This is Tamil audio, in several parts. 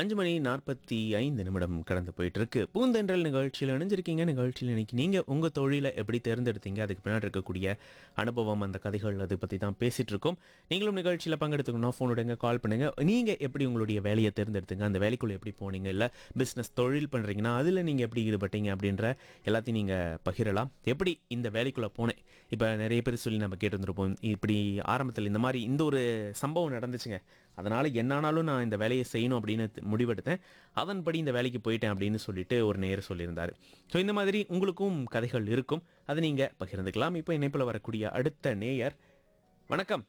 அஞ்சு மணி நாற்பத்தி ஐந்து நிமிடம் கடந்து போயிட்டு இருக்கு பூந்தென்றல் நிகழ்ச்சியில் இணைஞ்சிருக்கீங்க நிகழ்ச்சியில் இன்னைக்கு நீங்க உங்க தொழிலை எப்படி தேர்ந்தெடுத்தீங்க அதுக்கு பின்னாடி இருக்கக்கூடிய அனுபவம் அந்த கதைகள் அதை பத்தி தான் பேசிட்டு இருக்கோம் நீங்களும் நிகழ்ச்சியில் பங்கெடுத்துக்கணும் ஃபோன் விடுங்க கால் பண்ணுங்க நீங்க எப்படி உங்களுடைய வேலையை தேர்ந்தெடுத்தீங்க அந்த வேலைக்குள்ள எப்படி போனீங்க இல்ல பிசினஸ் தொழில் பண்றீங்கன்னா அதுல நீங்க எப்படி ஈடுபட்டீங்க அப்படின்ற எல்லாத்தையும் நீங்க பகிரலாம் எப்படி இந்த வேலைக்குள்ள போனேன் இப்போ நிறைய பேர் சொல்லி நம்ம கேட்டிருந்திருப்போம் இப்படி ஆரம்பத்தில் இந்த மாதிரி இந்த ஒரு சம்பவம் நடந்துச்சுங்க அதனால என்னானாலும் நான் இந்த வேலையை செய்யணும் அப்படின்னு தி- முடிவெடுத்தேன் அதன்படி இந்த வேலைக்கு போயிட்டேன் அப்படின்னு சொல்லிட்டு ஒரு நேர் சொல்லியிருந்தாரு ஸோ இந்த மாதிரி உங்களுக்கும் கதைகள் இருக்கும் அதை நீங்க பகிர்ந்துக்கலாம் இப்போ இணைப்பில் வரக்கூடிய அடுத்த நேயர் வணக்கம்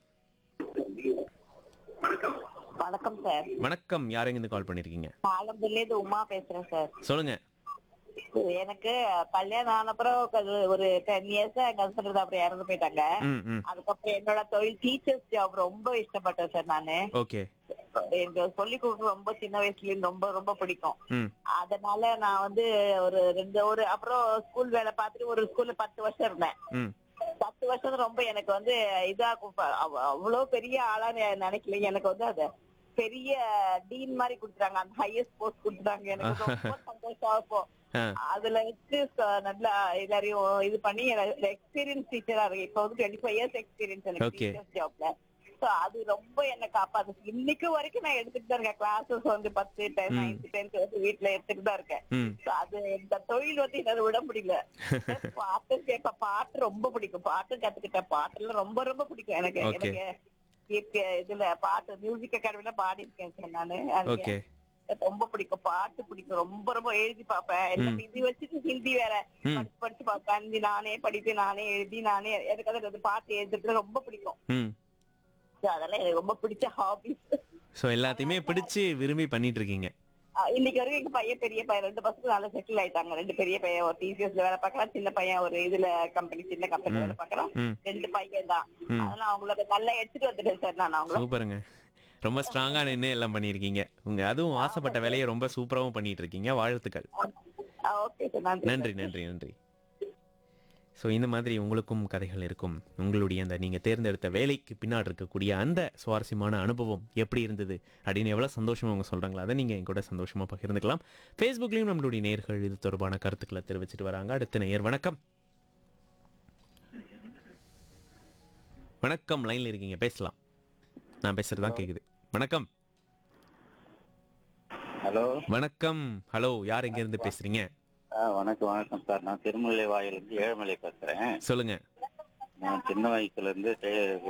வணக்கம் சார் வணக்கம் யாரெங்கிருந்து கால் பண்ணியிருக்கீங்க ஆலம்பூர்லேருந்து உமா பேசுறேன் சார் சொல்லுங்க எனக்கு கல்யாணம் ஆன அப்புறம் கொஞ்சம் ஒரு டென் இயர்ஸ் எங்க ஹஸ்பண்ட் அப்புறம் இறந்து போயிட்டாங்க ம் ம் அதுக்கப்புறம் என்னோட தொழில் டீச்சர்ஸ் ஜாப் ரொம்ப இஷ்டப்பட்டேன் சார் நானு ஓகே எனக்கு சொல்லி கொடுக்க ரொம்ப சின்ன வயசுல இருந்து ரொம்ப ரொம்ப பிடிக்கும் ம் அதனால நான் வந்து ஒரு ரெண்டு ஒரு அப்புறம் ஸ்கூல் வேலை பார்த்துட்டு ஒரு ஸ்கூல்ல பத்து வருஷம் இருந்தேன் ம் பத்து வருஷம் ரொம்ப எனக்கு வந்து இதா கு- அவ்- அவ்வளவு பெரிய ஆளா நெ- நினைக்கல எனக்கு வந்து அது பெரிய டீன் மாதிரி கொடுத்துட்டாங்க அந்த ஹையஸ்ட் போஸ்ட் கொடுத்துட்டாங்க எனக்கு ரொம்ப சந்தோஷம் இருக்கும் ஆ அதுல வச்சு ச- நல்லா எல்லாரையும் இது பண்ணி எனக்கு எக்ஸ்பீரியன்ஸ் டீச்சரா இருக்கு இப்ப வந்து டுவெண்ட்டி ஃபைவ் இயர்ஸ் எக்ஸ்பீரியன்ஸ் எனக்கு Okay. டீச்சர்ஸ் ஜாப்ல சோ அது ரொம்ப என்ன காப்பாத்து இன்னைக்கு வரைக்கும் நான் எடுத்துட்டு தான் இருக்கேன் கிளாஸஸ் வந்து பத்து டென் நைன்த் டென்த் வந்து வீட்டுல எடுத்துட்டு தான் இருக்கேன் ம் So, அது இந்த தொழில் வந்து என்னால விட முடியல பாட்டு கேட்ப பாட்டு ரொம்ப பிடிக்கும் பாட்டு கத்துக்கிட்டேன் பாட்டுல ரொம்ப ரொம்ப பிடிக்கும் எனக்கு Okay. எனக்கு இப்ப இதுல பாட்டு மியூசிக் அகாடமில பாடி இருக்கேன் சார் நானு அது ஓகே எனக்கு ரொம்ப பிடிக்கும் பாட்டு பிடிக்கும் ரொம்ப ரொம்ப எழுதி பார்ப்பேன் எல்லாம் இது வச்சுட்டு ஹிந்தி வேற ம். படிச்சு படிச்சு பார்ப்பேன் ஹிந்தி நானே படிப்பேன் நானே எழுதி நானே எனக்கு அது அது பாட்டு எழுதுறது ரொம்ப பிடிக்கும் ம் So, அதெல்லாம் எனக்கு ரொம்ப பிடிச்ச ஹாபிஸ் ஸோ எல்லாத்தையுமே பிடிச்சு விரும்பி பண்ணிட்டு இருக்கீங்க இன்னைக்கு வரைக்கும் எங்க பையன் பெரிய பையன் ரெண்டு பசங்க நல்லா செட்டில் ஆயிட்டாங்க ரெண்டு பெரிய பையன் ஒரு டிசிஎஸ்ல வேலை பார்க்கலாம் சின்ன பையன் ஒரு இதுல கம்பெனி சின்ன கம்பெனி வேலை பார்க்கலாம் ம் ரெண்டு பையன் தான் ம். அதனால அவங்களுக்கு நல்லா எடுத்துட்டு வந்துட்டேன் சார் நான் அவங்கள சூப்பருங்க ரொம்ப ஸ்ட்ராங்கா நின்று எல்லாம் பண்ணியிருக்கீங்க உங்க அதுவும் ஆசைப்பட்ட வேலையை ரொம்ப சூப்பராகவும் பண்ணிட்டு இருக்கீங்க வாழ்த்துக்கள் ஓகே சார் நன்றி நன்றி நன்றி நன்றி ஸோ இந்த மாதிரி உங்களுக்கும் கதைகள் இருக்கும் உங்களுடைய அந்த நீங்கள் தேர்ந்தெடுத்த வேலைக்கு பின்னாடி இருக்கக்கூடிய அந்த சுவாரஸ்யமான அனுபவம் எப்படி இருந்தது அப்படின்னு எவ்வளோ சந்தோஷமாக அவங்க சொல்கிறாங்களோ அதை நீங்கள் என் கூட சந்தோஷமாக பகிர்ந்துக்கலாம் ஃபேஸ்புக்லேயும் நம்மளுடைய நேர்கள் இது தொடர்பான கருத்துக்களை தெரிவிச்சிட்டு வராங்க அடுத்த நேயர் வணக்கம் வணக்கம் லைனில் இருக்கீங்க பேசலாம் நான் பேசுறது தான் கேட்குது வணக்கம் ஹலோ வணக்கம் ஹலோ யார் எங்கேருந்து பேசுகிறீங்க ஆ வணக்கம் வணக்கம் சார் நான் திருமலை வாயிலிருந்து ஏழுமலை பேசுறேன் சொல்லுங்க நான் சின்ன வயசுல இருந்து டெய்-